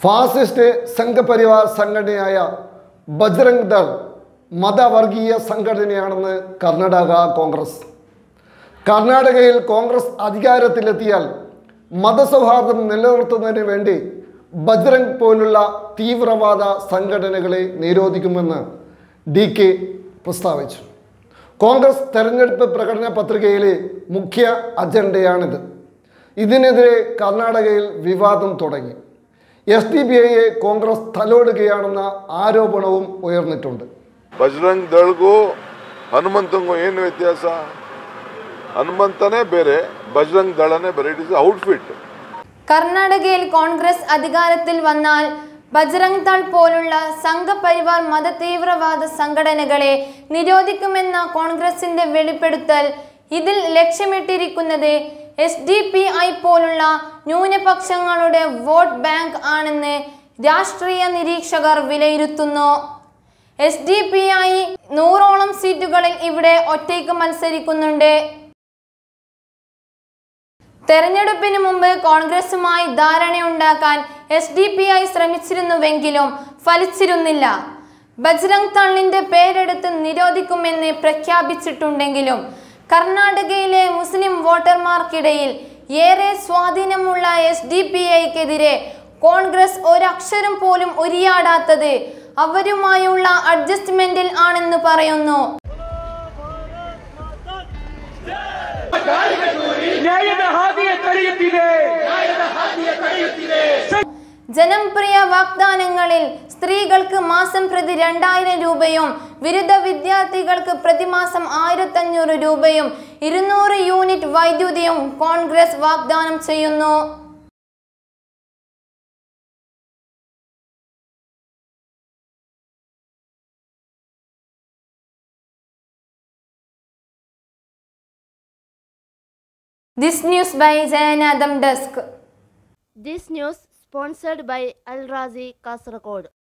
Fascist Sangh Parivar സംഘടനയായ ബജ്രംഗ് ദൾ മതവർഗീയ സംഘടനയാണെന്ന് കർണാടക കോൺഗ്രസ് കർണാടകയിൽ കോൺഗ്രസ് അധികാരത്തിലെത്തിയാൽ മതസൗഹാർദ്ദം നിലനിർത്തുന്നതിന് വേണ്ടി ബജ്രംഗ് പോലുള്ള തീവ്രവാദ സംഘടനകളെ നിരോധിക്കുമെന്ന് ഡി കെ പ്രസ്താവിച്ചു കോൺഗ്രസ് തെരഞ്ഞെടുപ്പ് പ്രകടന പത്രികയിലെ മുഖ്യ അജണ്ടയാണിത് ഇതിനെതിരെ കർണാടകയിൽ വിവാദം തുടങ്ങി എസ് ഡി ബി ഐയെ കോൺഗ്രസ് തലോടുകയാണെന്ന ആരോപണവും ഉയർന്നിട്ടുണ്ട് ಬಜರಂಗ್ ದಳ್ಗೂ ಹನುಮಂತಂಗೂ ಏನು ವ್ಯತ್ಯಾಸ ಹನುಮಂತನೇ ಬೇರೆ ಬಜರಂಗ್ ದಳನೇ ಬೇರೆ ಇಟ್ ಇಸ್ ಔಟ್ಫಿಟ್ കർണാടകയിൽ കോൺഗ്രസ് അധികാരത്തിൽ വന്നാൽ ബജ്രംഗ് ദൾ പോലുള്ള സംഘപരിവാർ മതതീവ്രവാദ സംഘടനകളെ നിരോധിക്കുമെന്ന കോൺഗ്രസിന്റെ വെളിപ്പെടുത്തൽ ഇതിൽ ലക്ഷ്യമിട്ടിരിക്കുന്നത് എസ് ഡി പി ഐ പോലുള്ള ന്യൂനപക്ഷങ്ങളുടെ വോട്ട് ബാങ്ക് ആണെന്ന് രാഷ്ട്രീയ നിരീക്ഷകർ വിലയിരുത്തുന്നു എസ് ഡി പി ഐ നൂറോളം സീറ്റുകളിൽ ഇവിടെ ഒറ്റയ്ക്ക് മത്സരിക്കുന്നുണ്ട് തെരഞ്ഞെടുപ്പിന് മുമ്പ് കോൺഗ്രസുമായി ധാരണയുണ്ടാക്കാൻ എസ് ഡി പി ഐ ശ്രമിച്ചിരുന്നുവെങ്കിലും ഫലിച്ചിരുന്നില്ല ബജ്രംഗ് തള്ളിന്റെ പേരെടുത്ത് നിരോധിക്കുമെന്ന് പ്രഖ്യാപിച്ചിട്ടുണ്ടെങ്കിലും കർണാടകയിലെ മുസ്ലിം വോട്ടർമാർക്കിടയിൽ ഏറെ സ്വാധീനമുള്ള എസ് ഡി പി ഐക്കെതിരെ കോൺഗ്രസ് ഒരക്ഷരം പോലും ഉരിയാടാത്തത് അവരുമായുള്ള അഡ്ജസ്റ്റ്മെന്റിൽ ആണെന്ന് പറയുന്നു ನ್ಯಾಯದ ಹಾದಿಯ ತಡೆಯುತ್ತಿದೆ ജനപ്രിയ വാഗ്ദാനങ്ങളിൽ സ്ത്രീകൾക്ക് മാസം പ്രതി രണ്ടായിരം രൂപയും ബിരുദ വിദ്യാർത്ഥികൾക്ക് പ്രതിമാസം ആയിരത്തഞ്ഞൂറ് രൂപയും ഇരുന്നൂറ് യൂണിറ്റ് വൈദ്യുതിയും കോൺഗ്രസ് വാഗ്ദാനം ചെയ്യുന്നു this news by Jayanadam desk This news sponsored by Al Razi Kasaragod.